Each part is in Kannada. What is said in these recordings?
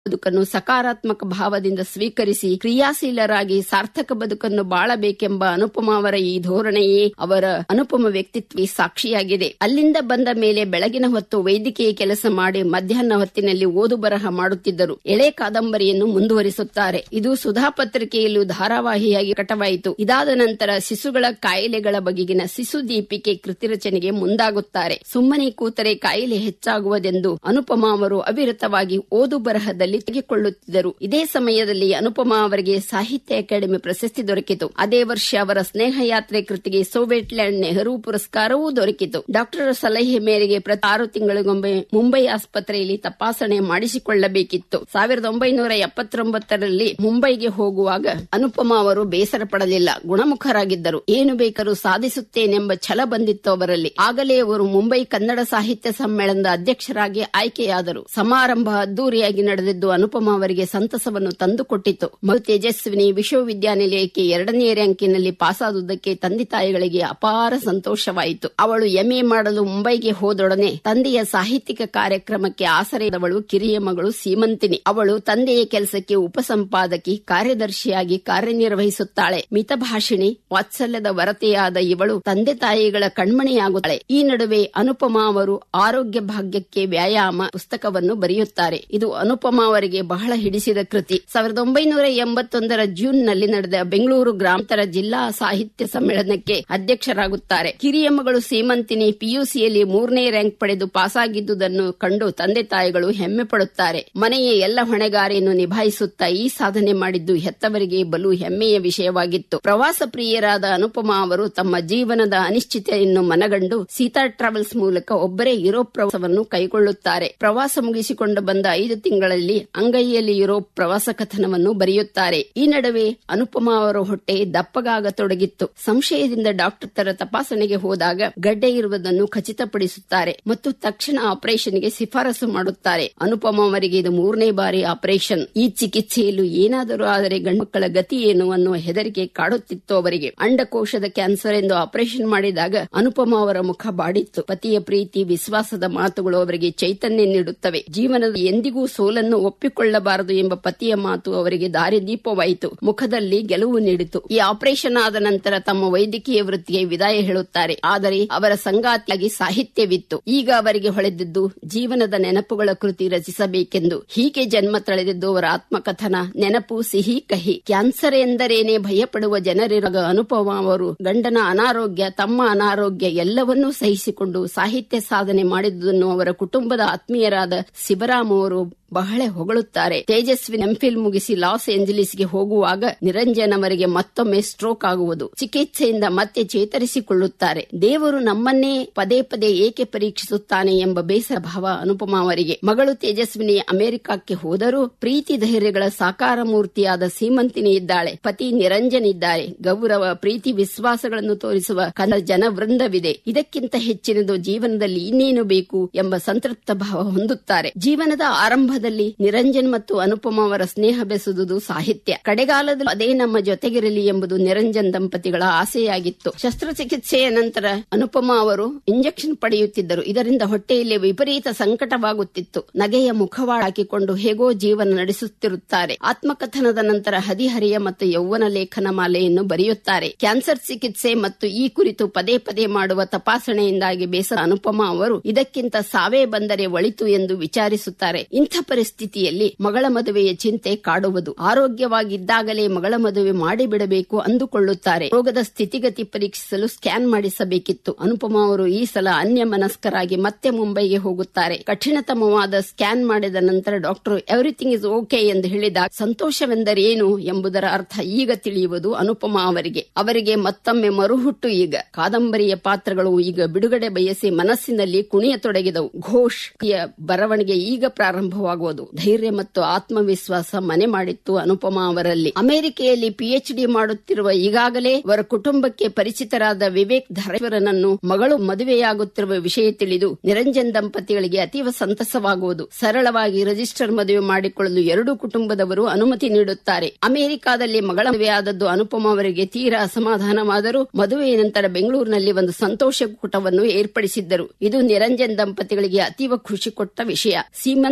ಬದುಕನ್ನು ಸಕಾರಾತ್ಮಕ ಭಾವದಿಂದ ಸ್ವೀಕರಿಸಿ ಕ್ರಿಯಾಶೀಲರಾಗಿ ಸಾರ್ಥಕ ಬದುಕನ್ನು ಬಾಳಬೇಕೆಂಬ ಅನುಪಮ ಅವರ ಈ ಧೋರಣೆಯೇ ಅವರ ಅನುಪಮ ವ್ಯಕ್ತಿತ್ವ ಸಾಕ್ಷಿಯಾಗಿದೆ ಅಲ್ಲಿಂದ ಬಂದ ಮೇಲೆ ಬೆಳಗಿನ ಹೊತ್ತು ವೈದ್ಯಕೀಯ ಕೆಲಸ ಮಾಡಿ ಮಧ್ಯಾಹ್ನ ಹೊತ್ತಿನಲ್ಲಿ ಓದು ಬರಹ ಮಾಡುತ್ತಿದ್ದರು ಎಳೆ ಕಾದಂಬರಿಯನ್ನು ಮುಂದುವರಿಸುತ್ತಾರೆ ಇದು ಸುಧಾ ಪತ್ರಿಕೆಯಲ್ಲೂ ಧಾರಾವಾಹಿಯಾಗಿ ಕಟವಾಯಿತು ಇದಾದ ನಂತರ ಶಿಶುಗಳ ಕಾಯಿಲೆಗಳ ಬಗೆಗಿನ ಶಿಶು ದೀಪಿಕೆ ಕೃತಿ ರಚನೆಗೆ ಮುಂದಾಗುತ್ತಾರೆ ಸುಮ್ಮನೆ ಕೂತರೆ ಕಾಯಿಲೆ ಹೆಚ್ಚಾಗುವುದೆಂದು ಅನುಪಮ ಅವರು ಅವಿರತವಾಗಿ ಓದು ಬರಹದಲ್ಲಿ ತೆಗೆದುಕೊಳ್ಳುತ್ತಿದ್ದರು ಇದೇ ಸಮಯದಲ್ಲಿ ಅನುಪಮ ಅವರಿಗೆ ಸಾಹಿತ್ಯ ಅಕಾಡೆಮಿ ಪ್ರಶಸ್ತಿ ದೊರಕಿತು ಅದೇ ವರ್ಷ ಅವರ ಸ್ನೇಹ ಯಾತ್ರೆ ಕೃತಿಗೆ ಸೋವಿಯಟ್ ಲ್ಯಾಂಡ್ ನೆಹರು ಪುರಸ್ಕಾರವೂ ದೊರಕಿತು ಡಾಕ್ಟರ್ ಸಲಹೆ ಮೇರೆಗೆ ಪ್ರತಿ ಆರು ತಿಂಗಳಿಗೊಮ್ಮೆ ಮುಂಬೈ ಆಸ್ಪತ್ರೆಯಲ್ಲಿ ತಪಾಸಣೆ ಮಾಡಿಸಿಕೊಳ್ಳಬೇಕಿತ್ತು ಸಾವಿರದ ಒಂಬೈನೂರ ಎಪ್ಪತ್ತೊಂಬತ್ತರಲ್ಲಿ ಮುಂಬೈಗೆ ಹೋಗುವಾಗ ಅನುಪಮ ಅವರು ಬೇಸರ ಪಡಲಿಲ್ಲ ಗುಣಮುಖರಾಗಿದ್ದರು ಏನು ಬೇಕಾದರೂ ಸಾಧಿಸುತ್ತೇನೆಂಬ ಛಲ ಬಂದಿತ್ತು ಅವರಲ್ಲಿ ಆಗಲೇ ಅವರು ಮುಂಬೈ ಕನ್ನಡ ಸಾಹಿತ್ಯ ಸಮ್ಮೇಳನದ ಅಧ್ಯಕ್ಷರಾಗಿ ಆಯ್ಕೆಯಾದರು ಸಮಾರಂಭ ಅದ್ದೂರಿಯಾಗಿ ನಡೆದಿದ್ದು ಅನುಪಮ ಅವರಿಗೆ ಸಂತಸವನ್ನು ತಂದುಕೊಟ್ಟಿತು ಮರು ತೇಜಸ್ವಿನಿ ವಿಶ್ವವಿದ್ಯಾನಿಲಯಕ್ಕೆ ಎರಡನೇ ರ್ಯಾಂಕಿನಲ್ಲಿ ಪಾಸಾದುದಕ್ಕೆ ತಂದೆ ತಾಯಿಗಳಿಗೆ ಅಪಾರ ಸಂತೋಷವಾಯಿತು ಅವಳು ಎಂಎ ಮಾಡಲು ಮುಂಬೈಗೆ ಹೋದೊಡನೆ ತಂದೆಯ ಸಾಹಿತ್ಯಿಕ ಕಾರ್ಯಕ್ರಮಕ್ಕೆ ಆಸರೆದವಳು ಕಿರಿಯ ಮಗಳು ಸೀಮಂತಿನಿ ಅವಳು ತಂದೆಯ ಕೆಲಸಕ್ಕೆ ಉಪಸಂಪಾದಕಿ ಕಾರ್ಯದರ್ಶಿಯಾಗಿ ಕಾರ್ಯನಿರ್ವಹಿಸುತ್ತಾಳೆ ಮಿತಭಾಷಿಣಿ ವಾತ್ಸಲ್ಯದ ವರತೆಯಾದ ಇವಳು ತಂದೆ ತಾಯಿಗಳ ಕಣ್ಮಣಿಯಾಗುತ್ತಾಳೆ ಈ ನಡುವೆ ಅನುಪಮ ಅವರು ಆರೋಗ್ಯ ಭಾಗ್ಯಕ್ಕೆ ವ್ಯಾಯಾಮ ಪುಸ್ತಕವನ್ನು ಬರೆಯುತ್ತಾರೆ ಇದು ಅನುಪಮ ಅವರಿಗೆ ಬಹಳ ಹಿಡಿಸಿದ ಕೃತಿ ಸಾವಿರದ ಒಂಬೈನೂರ ಎಂಬತ್ತೊಂದರ ಜೂನ್ ನಲ್ಲಿ ನಡೆದ ಬೆಂಗಳೂರು ಗ್ರಾಮಾಂತರ ಜಿಲ್ಲಾ ಸಾಹಿತ್ಯ ಸಮ್ಮೇಳನಕ್ಕೆ ಅಧ್ಯಕ್ಷರಾಗುತ್ತಾರೆ ಕಿರಿಯ ಮಗಳು ಸೀಮಂತಿನಿ ಪಿಯುಸಿಯಲ್ಲಿ ಮೂರನೇ ರ್ಯಾಂಕ್ ಪಡೆದು ಪಾಸಾಗಿದ್ದುದನ್ನು ಕಂಡು ತಂದೆ ತಾಯಿಗಳು ಹೆಮ್ಮೆ ಪಡುತ್ತಾರೆ ಮನೆಯ ಎಲ್ಲ ಹೊಣೆಗಾರಿಯನ್ನು ನಿಭಾಯಿಸುತ್ತಾ ಈ ಸಾಧನೆ ಮಾಡಿದ್ದು ಹೆತ್ತವರಿಗೆ ಬಲು ಹೆಮ್ಮೆಯ ವಿಷಯವಾಗಿತ್ತು ಪ್ರವಾಸ ಪ್ರಿಯರಾದ ಅನುಪಮ ಅವರು ತಮ್ಮ ಜೀವನದ ಅನಿಶ್ಚಿತೆಯನ್ನು ಮನಗಂಡು ಸೀತಾ ಟ್ರಾವೆಲ್ಸ್ ಮೂಲಕ ಒಬ್ಬರೇ ಯುರೋಪ್ ಪ್ರವಾಸವನ್ನು ಕೈಗೊಳ್ಳುತ್ತಾರೆ ಪ್ರವಾಸ ಮುಗಿಸಿಕೊಂಡು ಬಂದ ಐದು ತಿಂಗಳಲ್ಲಿ ಅಂಗೈಯಲ್ಲಿ ಯುರೋಪ್ ಪ್ರವಾಸ ಕಥನವನ್ನು ಬರೆಯುತ್ತಾರೆ ಈ ನಡುವೆ ಅನುಪಮ ಅವರ ಹೊಟ್ಟೆ ದಪ್ಪಗಾಗತೊಡಗಿತ್ತು ಸಂಶಯದಿಂದ ಡಾಕ್ಟರ್ ತರ ತಪಾಸಣೆಗೆ ಹೋದಾಗ ಗಡ್ಡೆ ಇರುವುದನ್ನು ಖಚಿತಪಡಿಸುತ್ತಾರೆ ಮತ್ತು ತಕ್ಷಣ ಆಪರೇಷನ್ಗೆ ಶಿಫಾರಸು ಮಾಡುತ್ತಾರೆ ಅನುಪಮ ಅವರಿಗೆ ಇದು ಮೂರನೇ ಬಾರಿ ಆಪರೇಷನ್ ಈ ಚಿಕಿತ್ಸೆಯಲ್ಲೂ ಏನಾದರೂ ಆದರೆ ಗಂಡುಮಕ್ಕಳ ಗತಿ ಏನು ಅನ್ನುವ ಹೆದರಿಕೆ ಕಾಡುತ್ತಿತ್ತು ಅವರಿಗೆ ಅಂಡಕೋಶದ ಕ್ಯಾನ್ಸರ್ ಎಂದು ಆಪರೇಷನ್ ಮಾಡಿದಾಗ ಅನುಪಮ ಅವರ ಮುಖ ಬಾಡಿತ್ತು ಪತಿಯ ಪ್ರೀತಿ ವಿಶ್ವಾಸದ ಮಾತುಗಳು ಅವರಿಗೆ ಚೈತನ್ಯ ನೀಡುತ್ತವೆ ಜೀವನದ ಎಂದಿಗೂ ಸೋಲನ್ನು ಒಪ್ಪಿಕೊಳ್ಳಬಾರದು ಎಂಬ ಪತಿಯ ಮಾತು ಅವರಿಗೆ ದಾರಿದೀಪವಾಯಿತು ಮುಖದಲ್ಲಿ ಗೆಲುವು ನೀಡಿತು ಈ ಆಪರೇಷನ್ ಆದ ನಂತರ ತಮ್ಮ ವೈದ್ಯಕೀಯ ವೃತ್ತಿಗೆ ವಿದಾಯ ಹೇಳುತ್ತಾರೆ ಆದರೆ ಅವರ ಸಂಗಾತಿಯಾಗಿ ಸಾಹಿತ್ಯವಿತ್ತು ಈಗ ಅವರಿಗೆ ಹೊಳೆದಿದ್ದು ಜೀವನದ ನೆನಪುಗಳ ಕೃತಿ ರಚಿಸಬೇಕೆಂದು ಹೀಗೆ ಜನ್ಮ ತಳೆದಿದ್ದು ಅವರ ಆತ್ಮಕಥನ ನೆನಪು ಸಿಹಿ ಕಹಿ ಕ್ಯಾನ್ಸರ್ ಎಂದರೇನೆ ಭಯಪಡುವ ಜನರಿರುವ ಅನುಪಮ ಅವರು ಗಂಡನ ಅನಾರೋಗ್ಯ ತಮ್ಮ ಅನಾರೋಗ್ಯ ಎಲ್ಲವನ್ನೂ ಸಹಿಸಿಕೊಂಡು ಸಾಹಿತ್ಯ ಸಾಧನೆ ಮಾಡಿದುದನ್ನು ಅವರ ಕುಟುಂಬದ ಆತ್ಮೀಯರಾದ ಶಿವರಾಮ್ ಅವರು ಬಹಳ ಹೊಗಳುತ್ತಾರೆ ತೇಜಸ್ವಿ ಎಂಫಿಲ್ ಮುಗಿಸಿ ಲಾಸ್ ಏಂಜಲೀಸ್ಗೆ ಹೋಗುವಾಗ ನಿರಂಜನ್ ಅವರಿಗೆ ಮತ್ತೊಮ್ಮೆ ಸ್ಟ್ರೋಕ್ ಆಗುವುದು ಚಿಕಿತ್ಸೆಯಿಂದ ಮತ್ತೆ ಚೇತರಿಸಿಕೊಳ್ಳುತ್ತಾರೆ ದೇವರು ನಮ್ಮನ್ನೇ ಪದೇ ಪದೇ ಏಕೆ ಪರೀಕ್ಷಿಸುತ್ತಾನೆ ಎಂಬ ಬೇಸರ ಭಾವ ಅನುಪಮ ಅವರಿಗೆ ಮಗಳು ತೇಜಸ್ವಿನಿ ಅಮೆರಿಕಕ್ಕೆ ಹೋದರೂ ಪ್ರೀತಿ ಧೈರ್ಯಗಳ ಸಾಕಾರ ಮೂರ್ತಿಯಾದ ಸೀಮಂತಿನಿ ಇದ್ದಾಳೆ ಪತಿ ನಿರಂಜನ್ ಇದ್ದಾರೆ ಗೌರವ ಪ್ರೀತಿ ವಿಶ್ವಾಸಗಳನ್ನು ತೋರಿಸುವ ಕನ್ನಡ ಜನ ವೃಂದವಿದೆ ಇದಕ್ಕಿಂತ ಹೆಚ್ಚಿನದು ಜೀವನದಲ್ಲಿ ಇನ್ನೇನು ಬೇಕು ಎಂಬ ಸಂತೃಪ್ತ ಭಾವ ಹೊಂದುತ್ತಾರೆ ಜೀವನದ ಆರಂಭದಲ್ಲಿ ನಿರಂಜನ್ ಮತ್ತು ಅನುಪಮ ಅವರ ಸ್ನೇಹ ಬೆಸುವುದು ಸಾಹಿತ್ಯ ಕಡೆಗಾಲದಲ್ಲಿ ಅದೇ ನಮ್ಮ ಜೊತೆಗಿರಲಿ ಎಂಬುದು ನಿರಂಜನ್ ದಂಪತಿಗಳ ಆಸೆಯಾಗಿತ್ತು ಶಸ್ತ್ರಚಿಕಿತ್ಸೆಯ ನಂತರ ಅನುಪಮ ಅವರು ಇಂಜೆಕ್ಷನ್ ಪಡೆಯುತ್ತಿದ್ದರು ಇದರಿಂದ ಹೊಟ್ಟೆಯಲ್ಲಿ ವಿಪರೀತ ಸಂಕಟವಾಗುತ್ತಿತ್ತು ನಗೆಯ ಮುಖವಾಡ ಹಾಕಿಕೊಂಡು ಹೇಗೋ ಜೀವನ ನಡೆಸುತ್ತಿರುತ್ತಾರೆ ಆತ್ಮಕಥನದ ನಂತರ ಹದಿಹರಿಯ ಮತ್ತು ಯೌವನ ಲೇಖನ ಮಾಲೆಯನ್ನು ಬರೆಯುತ್ತಾರೆ ಕ್ಯಾನ್ಸರ್ ಚಿಕಿತ್ಸೆ ಮತ್ತು ಈ ಕುರಿತು ಪದೇ ಪದೇ ಮಾಡುವ ತಪಾಸಣೆಯಿಂದಾಗಿ ಬೇಸರ ಅನುಪಮ ಅವರು ಇದಕ್ಕಿಂತ ಸಾವೇ ಬಂದರೆ ಒಳಿತು ಎಂದು ವಿಚಾರಿಸುತ್ತಾರೆ ಇಂಥ ಪರಿಸ್ಥಿತಿಯಲ್ಲಿ ಮಗಳ ಮದುವೆಯ ಚಿಂತೆ ಕಾಡುವುದು ಆರೋಗ್ಯವಾಗಿದ್ದಾಗಲೇ ಮಗಳ ಮದುವೆ ಮಾಡಿಬಿಡಬೇಕು ಅಂದುಕೊಳ್ಳುತ್ತಾರೆ ರೋಗದ ಸ್ಥಿತಿಗತಿ ಪರೀಕ್ಷಿಸಲು ಸ್ಕ್ಯಾನ್ ಮಾಡಿಸಬೇಕಿತ್ತು ಅನುಪಮ ಅವರು ಈ ಸಲ ಅನ್ಯ ಮನಸ್ಕರಾಗಿ ಮತ್ತೆ ಮುಂಬೈಗೆ ಹೋಗುತ್ತಾರೆ ಕಠಿಣತಮವಾದ ಸ್ಕ್ಯಾನ್ ಮಾಡಿದ ನಂತರ ಡಾಕ್ಟರ್ ಎವ್ರಿಥಿಂಗ್ ಇಸ್ ಓಕೆ ಎಂದು ಹೇಳಿದಾಗ ಸಂತೋಷವೆಂದರೇನು ಎಂಬುದರ ಅರ್ಥ ಈಗ ತಿಳಿಯುವುದು ಅನುಪಮ ಅವರಿಗೆ ಅವರಿಗೆ ಮತ್ತೊಮ್ಮೆ ಮರುಹುಟ್ಟು ಈಗ ಕಾದಂಬರಿಯ ಪಾತ್ರಗಳು ಈಗ ಬಿಡುಗಡೆ ಬಯಸಿ ಮನಸ್ಸಿನಲ್ಲಿ ಕುಣಿಯತೊಡಗಿದವು ಘೋಷ್ ಬರವಣಿಗೆ ಈಗ ಪ್ರಾರಂಭವಾಗುವುದು ಧೈರ್ಯ ಮತ್ತು ಆತ್ಮವಿಶ್ವಾಸ ಮನೆ ಮಾಡಿತ್ತು ಅನುಪಮ ಅವರಲ್ಲಿ ಅಮೆರಿಕೆಯಲ್ಲಿ ಪಿಎಚ್ಡಿ ಮಾಡುತ್ತಿರುವ ಈಗಾಗಲೇ ಅವರ ಕುಟುಂಬಕ್ಕೆ ಪರಿಚಿತರಾದ ವಿವೇಕ್ ಧರೇಶ್ವರನನ್ನು ಮಗಳು ಮದುವೆಯಾಗುತ್ತಿರುವ ವಿಷಯ ತಿಳಿದು ನಿರಂಜನ್ ದಂಪತಿಗಳಿಗೆ ಅತೀವ ಸಂತಸವಾಗುವುದು ಸರಳವಾಗಿ ರಿಜಿಸ್ಟರ್ ಮದುವೆ ಮಾಡಿಕೊಳ್ಳಲು ಎರಡೂ ಕುಟುಂಬದವರು ಅನುಮತಿ ನೀಡುತ್ತಾರೆ ಅಮೆರಿಕಾದಲ್ಲಿ ಮಗಳ ಮದುವೆಯಾದದ್ದು ಅನುಪಮ ಅವರಿಗೆ ತೀರಾ ಅಸಮಾಧಾನವಾದರೂ ಮದುವೆಯ ನಂತರ ಬೆಂಗಳೂರಿನಲ್ಲಿ ಒಂದು ಸಂತೋಷ ಕೂಟವನ್ನು ಏರ್ಪಡಿಸಿದ್ದರು ಇದು ನಿರಂಜನ್ ದಂಪತಿಗಳಿಗೆ ಅತೀವ ಖುಷಿ ಕೊಟ್ಟ ವಿಷಯ ಸೀಮಂತಿನಿ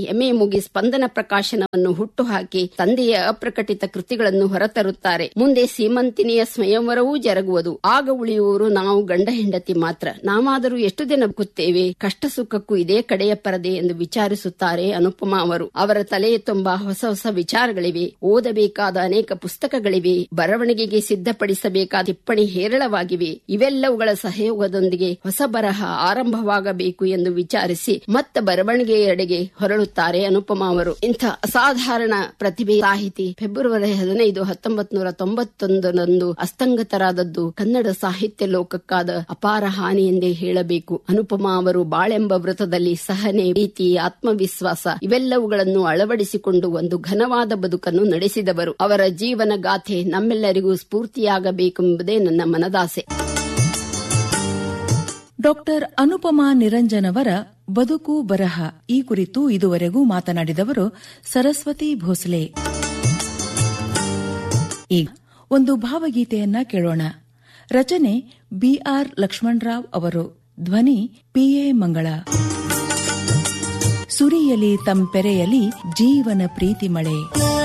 ಎಂಎ ಮುಗಿ ಸ್ಪಂದನ ಪ್ರಕಾಶನವನ್ನು ಹುಟ್ಟುಹಾಕಿ ತಂದೆಯ ಅಪ್ರಕಟಿತ ಕೃತಿಗಳನ್ನು ಹೊರತರುತ್ತಾರೆ ಮುಂದೆ ಸೀಮಂತಿನಿಯ ಸ್ವಯಂವರವೂ ಜರುಗುವುದು ಆಗ ಉಳಿಯುವವರು ನಾವು ಗಂಡ ಹೆಂಡತಿ ಮಾತ್ರ ನಾವಾದರೂ ಎಷ್ಟು ದಿನ ಬದುಕುತ್ತೇವೆ ಕಷ್ಟ ಸುಖಕ್ಕೂ ಇದೇ ಕಡೆಯ ಪರದೆ ಎಂದು ವಿಚಾರಿಸುತ್ತಾರೆ ಅನುಪಮಾ ಅವರು ಅವರ ತಲೆಯ ತುಂಬಾ ಹೊಸ ಹೊಸ ವಿಚಾರಗಳಿವೆ ಓದಬೇಕಾದ ಅನೇಕ ಪುಸ್ತಕಗಳಿವೆ ಬರವಣಿಗೆಗೆ ಸಿದ್ಧಪಡಿಸಬೇಕಾದ ಟಿಪ್ಪಣಿ ಹೇರಳವಾಗಿವೆ ಇವೆಲ್ಲವುಗಳ ಸಹಯೋಗದೊಂದಿಗೆ ಹೊಸ ಬರಹ ಆರಂಭವಾಗಬೇಕು ಎಂದು ವಿಚಾರಿಸಿ ಮತ್ತೆ ಬರವಣಿಗೆಯೆಡೆಗೆ ಹೊರಳುತ್ತಾರೆ ಅನುಪಮಾ ಅವರು ಇಂಥ ಅಸಾಧಾರಣ ಪ್ರತಿಭೆ ಸಾಹಿತಿ ಫೆಬ್ರವರಿ ಹದಿನೈದು ಹತ್ತೊಂಬತ್ ನೂರ ತೊಂಬತ್ತೊಂದರಂದು ಅಸ್ತಂಗತರಾದದ್ದು ಕನ್ನಡ ಸಾಹಿತ್ಯ ಲೋಕಕ್ಕಾದ ಅಪಾರ ಹಾನಿ ಎಂದೇ ಹೇಳಬೇಕು ಅನುಪಮಾ ಅವರು ಬಾಳೆಂಬ ವೃತ್ತದಲ್ಲಿ ಸಹನೆ ಪ್ರೀತಿ ಆತ್ಮವಿಶ್ವಾಸ ಇವೆಲ್ಲವುಗಳನ್ನು ಅಳವಡಿಸಿಕೊಂಡು ಒಂದು ಘನವಾದ ಬದುಕನ್ನು ನಡೆಸಿದವರು ಅವರ ಜೀವನ ಗಾಥೆ ನಮ್ಮೆಲ್ಲರಿಗೂ ಸ್ಫೂರ್ತಿಯಾಗಬೇಕೆಂಬುದೇ ನನ್ನ ಮನದಾಸೆ ಡಾಕ್ಟರ್ ಅನುಪಮಾ ನಿರಂಜನ್ ಅವರ ಬದುಕು ಬರಹ ಈ ಕುರಿತು ಇದುವರೆಗೂ ಮಾತನಾಡಿದವರು ಸರಸ್ವತಿ ಭೋಸಲೆ ಈಗ ಒಂದು ಭಾವಗೀತೆಯನ್ನ ಕೇಳೋಣ ರಚನೆ ಬಿಆರ್ ಲಕ್ಷ್ಮಣರಾವ್ ಅವರು ಧ್ವನಿ ಪಿಎ ಮಂಗಳ ಸುರಿಯಲಿ ತಂಪೆರೆಯಲಿ ಜೀವನ ಪ್ರೀತಿ ಮಳೆ